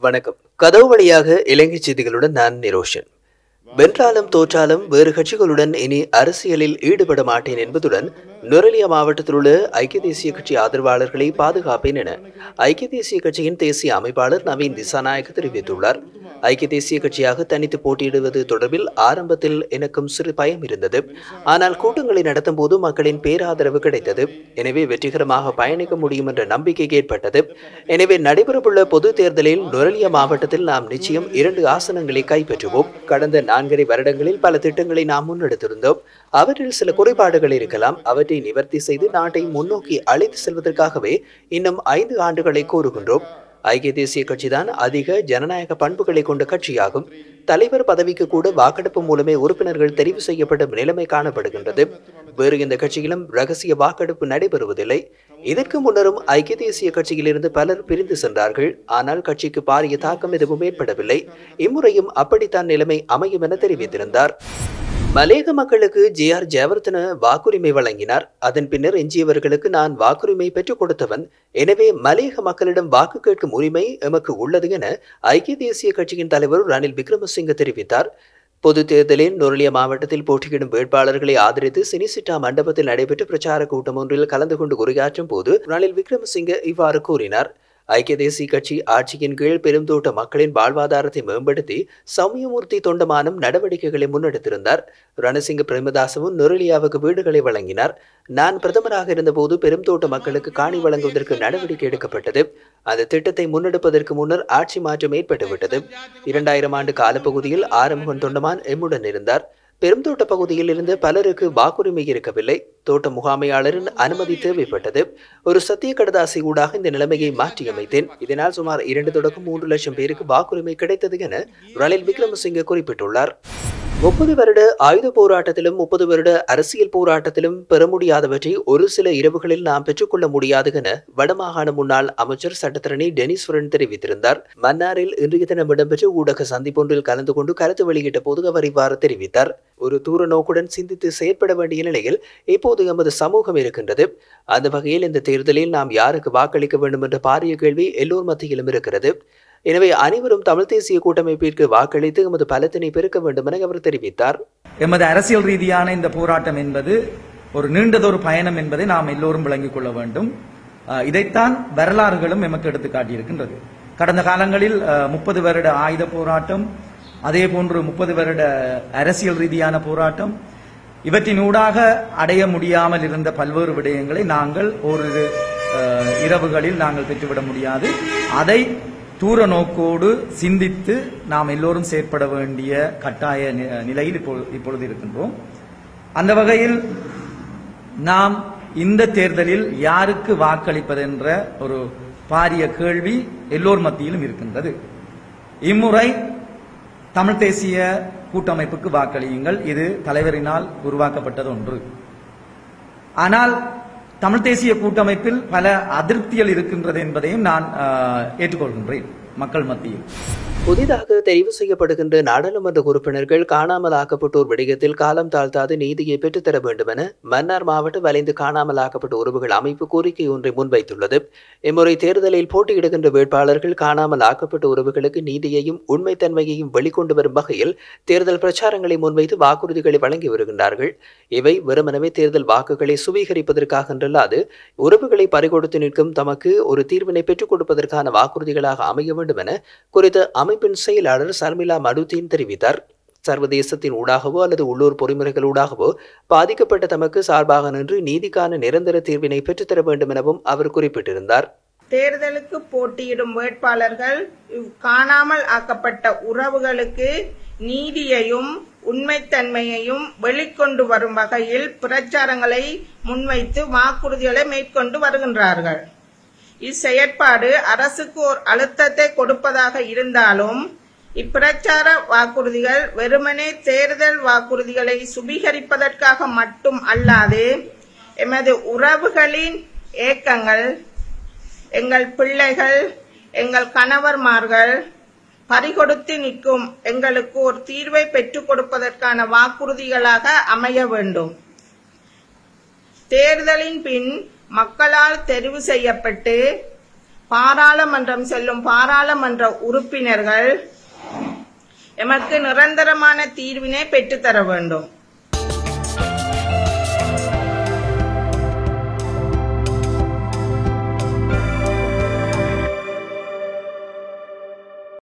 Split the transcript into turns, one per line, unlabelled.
வணக்கம் கதவு வழியாக இலங்கை செய்திகளுடன் நான் நிரோஷன் வென்றாலும் தோற்றாலும் வேறு கட்சிகளுடன் இனி அரசியலில் ஈடுபட மாட்டேன் என்பதுடன் நுரலியா மாவட்டத்தில் உள்ள ஐக்கிய தேசிய கட்சி ஆதரவாளர்களை பாதுகாப்பேன் என ஐக்கிய தேசிய கட்சியின் தேசிய அமைப்பாளர் நவீன் திசாநாயக்க தெரிவித்துள்ளார் ஐக்கிய தேசிய கட்சியாக தனித்து போட்டியிடுவது தொடர்பில் ஆரம்பத்தில் எனக்கும் சிறு பயம் இருந்தது ஆனால் கூட்டங்களை நடத்தும் போது மக்களின் பேராதரவு கிடைத்தது எனவே வெற்றிகரமாக பயணிக்க முடியும் என்ற நம்பிக்கை ஏற்பட்டது எனவே நடைபெறவுள்ள பொது தேர்தலில் நுரலியா மாவட்டத்தில் நாம் நிச்சயம் இரண்டு ஆசனங்களை கைப்பற்றுவோம் கடந்த நான்கரை வருடங்களில் பல திட்டங்களை நாம் முன்னெடுத்திருந்தோம் அவற்றில் சில குறைபாடுகள் இருக்கலாம் அவற்றை நிவர்த்தி செய்து நாட்டை முன்னோக்கி அழைத்து செல்வதற்காகவே இன்னும் ஐந்து ஆண்டுகளை கோருகின்றோம் ஐக்கிய தேசிய கட்சிதான் அதிக ஜனநாயக பண்புகளை கொண்ட கட்சியாகும் தலைவர் பதவிக்கு கூட வாக்கெடுப்பு மூலமே உறுப்பினர்கள் தெரிவு செய்யப்பட்ட நிலைமை காணப்படுகின்றது வேறு எந்த கட்சியிலும் ரகசிய வாக்கெடுப்பு நடைபெறுவதில்லை இதற்கு முன்னரும் ஐக்கிய தேசிய கட்சியிலிருந்து பலர் பிரிந்து சென்றார்கள் ஆனால் கட்சிக்கு பாரிய தாக்கம் எதுவும் ஏற்படவில்லை இம்முறையும் அப்படித்தான் நிலைமை அமையும் என தெரிவித்திருந்தார் மலேக மக்களுக்கு ஜே ஆர் ஜெயவர்தன வாக்குரிமை வழங்கினார் அதன் பின்னர் எஞ்சியவர்களுக்கு நான் வாக்குரிமை பெற்றுக் கொடுத்தவன் எனவே மலேக மக்களிடம் வாக்கு கேட்கும் உரிமை எமக்கு உள்ளது என ஐக்கிய தேசிய கட்சியின் தலைவர் ரணில் விக்ரமசிங்க தெரிவித்தார் பொது தேர்தலில் நுரலிய மாவட்டத்தில் போட்டியிடும் வேட்பாளர்களை ஆதரித்து சினிசிட்டா மண்டபத்தில் நடைபெற்ற பிரச்சார கூட்டம் ஒன்றில் கலந்து கொண்டு உரையாற்றும் போது ரணில் விக்ரமசிங்க இவ்வாறு கூறினார் ஐக்கிய தேசிய கட்சி ஆட்சியின் கீழ் பெருந்தோட்ட மக்களின் வாழ்வாதாரத்தை மேம்படுத்தி சௌமியமூர்த்தி தொண்டமானம் நடவடிக்கைகளை முன்னெடுத்திருந்தார் ரணசிங்க பிரேமதாசவும் நுரலியாவுக்கு வீடுகளை வழங்கினார் நான் பிரதமராக இருந்தபோது பெருந்தோட்ட மக்களுக்கு காணி வழங்குவதற்கு நடவடிக்கை எடுக்கப்பட்டது அந்த திட்டத்தை முன்னெடுப்பதற்கு முன்னர் ஆட்சி மாற்றம் ஏற்பட்டுவிட்டது இரண்டாயிரம் ஆண்டு காலப்பகுதியில் ஆறுமுகன் தொண்டமான் எம்முடன் இருந்தார் பெருந்தோட்ட பகுதியில் இருந்து பலருக்கு வாக்குரிமை இருக்கவில்லை தோட்ட முகாமையாளரின் அனுமதி தேவைப்பட்டது ஒரு சத்திய கடதாசி ஊடாக இந்த நிலைமையை மாற்றியமைத்தேன் இதனால் சுமார் இரண்டு தொடக்கம் மூன்று லட்சம் பேருக்கு வாக்குரிமை கிடைத்தது என ரணில் விக்ரமசிங்க குறிப்பிட்டுள்ளார் முப்பது வருட ஆயுத போராட்டத்திலும் முப்பது வருட அரசியல் போராட்டத்திலும் பெற முடியாதவற்றை ஒரு சில இரவுகளில் நாம் பெற்றுக்கொள்ள முடியாது என வடமாகாண முன்னாள் அமைச்சர் சட்டத்தரணி டெனிஸ்வரன் தெரிவித்திருந்தார் மன்னாரில் இன்றைய தினம் இடம்பெற்ற ஊடக சந்திப்பொன்றில் கலந்து கொண்டு கருத்து வெளியிட்ட போது அவர் இவ்வாறு தெரிவித்தார் ஒரு தூர நோக்குடன் சிந்தித்து செயற்பட வேண்டிய நிலையில் இப்போது எமது சமூகம் இருக்கின்றது அந்த வகையில் இந்த தேர்தலில் நாம் யாருக்கு வாக்களிக்க வேண்டும் என்ற பாரிய கேள்வி எல்லோர் மத்தியிலும் இருக்கிறது எனவே அனைவரும் தமிழ் தேசிய கூட்டமைப்பிற்கு வாக்களித்து எமது பலத்தினை பெருக்க வேண்டும் என அவர் தெரிவித்தார்
எமது அரசியல் ரீதியான இந்த போராட்டம் என்பது ஒரு நீண்டதொரு பயணம் என்பதை நாம் எல்லோரும் விளங்கிக் கொள்ள வேண்டும் அஹ், இதைத்தான் வரலாறுகளும் எமக்கு எடுத்து காட்டியிருக்கின்றது கடந்த காலங்களில் முப்பது வருட ஆயுத போராட்டம் அதே போன்று முப்பது வருட அரசியல் ரீதியான போராட்டம் இவற்றினூடாக அடைய முடியாமல் இருந்த பல்வேறு விடயங்களை நாங்கள் ஓரிரு அஹ், இரவுகளில் நாங்கள் பெற்றுவிட முடியாது அதை தூர நோக்கோடு சிந்தித்து நாம் எல்லோரும் செயற்பட வேண்டிய கட்டாய நி- நிலையில் இப்போ- இப்பொழுது இருக்கின்றோம் அந்த வகையில் நாம் இந்த தேர்தலில் யாருக்கு வாக்களிப்பதென்ற ஒரு பாரிய கேள்வி எல்லோர் மத்தியிலும் இருக்கின்றது இம்முறை தமிழ் தேசிய கூட்டமைப்புக்கு வாக்களியுங்கள் இது தலைவரினால் உருவாக்கப்பட்டது ஒன்று ஆனால் தமிழ் தேசிய கூட்டமைப்பில் பல அதிருப்திகள் இருக்கின்றது என்பதையும் நான் ஆஹ், ஏற்றுக்கொள்கின்றேன் மக்கள் மத்தியில்
புதிதாக தெரிவு செய்யப்படுகின்ற நாடாளுமன்ற உறுப்பினர்கள் காணாமல் ஆக்கப்பட்டோர் விடயத்தில் காலம் தாழ்த்தாது நீதியை பெற்றுத்தர வேண்டும் என மன்னார் மாவட்ட வலைந்து காணாமல் ஆக்கப்பட்ட உறவுகள் அமைப்பு கோரிக்கை ஒன்றை முன்வைத்துள்ளது இம்முறை தேர்தலில் போட்டியிடுகின்ற வேட்பாளர்கள் காணாமல் ஆக்கப்பட்ட உறவுகளுக்கு நீதியையும் உண்மைத்தன்மையையும் வெளிக்கொண்டு வரும் வகையில் தேர்தல் பிரச்சாரங்களை முன்வைத்து வாக்குறுதிகளை வழங்கி வருகின்றார்கள் இவை வெறுமனவே தேர்தல் வாக்குகளை சுவீகரிப்பதற்காக என்றல்லாது உறவுகளை பறிகொடுத்து நிற்கும் தமக்கு ஒரு தீர்வினை பெற்றுக் கொடுப்பதற்கான வாக்குறுதிகளாக அமைய வேண்டும் என குறித்த அமைப்பின் செயலாளர் சர்மிளா மடுதீன் தெரிவித்தார் சர்வதேசத்தின் ஊடாகவோ அல்லது உள்ளூர் பொறிமுறைகளூடாகவோ பாதிக்கப்பட்ட தமக்கு சார்பாக நின்று நீதிக்கான நிரந்தர தீர்வினை பெற்றுத்தர வேண்டும் எனவும் அவர் குறிப்பிட்டிருந்தார்
தேர்தலுக்கு போட்டியிடும் வேட்பாளர்கள் இவ் காணாமல் ஆக்கப்பட்ட உறவுகளுக்கு நீதியையும் உண்மைத்தன்மையையும் வெளிக்கொண்டு வரும் வகையில் பிரச்சாரங்களை முன்வைத்து வாக்குறுதிகளை மேற்கொண்டு வருகின்றார்கள் இச்செயற்பாடு அரசுக்கு ஒரு அழுத்தத்தை கொடுப்பதாக இருந்தாலும் இப்பிரச்சார வாக்குறுதிகள் வெறுமனே தேர்தல் வாக்குறுதிகளை சுபீகரிப்பதற்காக மட்டும் அல்லாது எமது உறவுகளின் ஏக்கங்கள் எங்கள் பிள்ளைகள் எங்கள் கணவர்மார்கள் பறிகொடுத்து நிற்கும் எங்களுக்கு ஒரு தீர்வை பெற்றுக் கொடுப்பதற்கான வாக்குறுதிகளாக அமைய வேண்டும் தேர்தலின் பின் மக்களால் தெரிவு செய்யப்பட்டு பாராளுமன்றம் செல்லும் பாராளுமன்ற உறுப்பினர்கள் எமக்கு நிரந்தரமான தீர்வினை பெற்றுத்தர வேண்டும்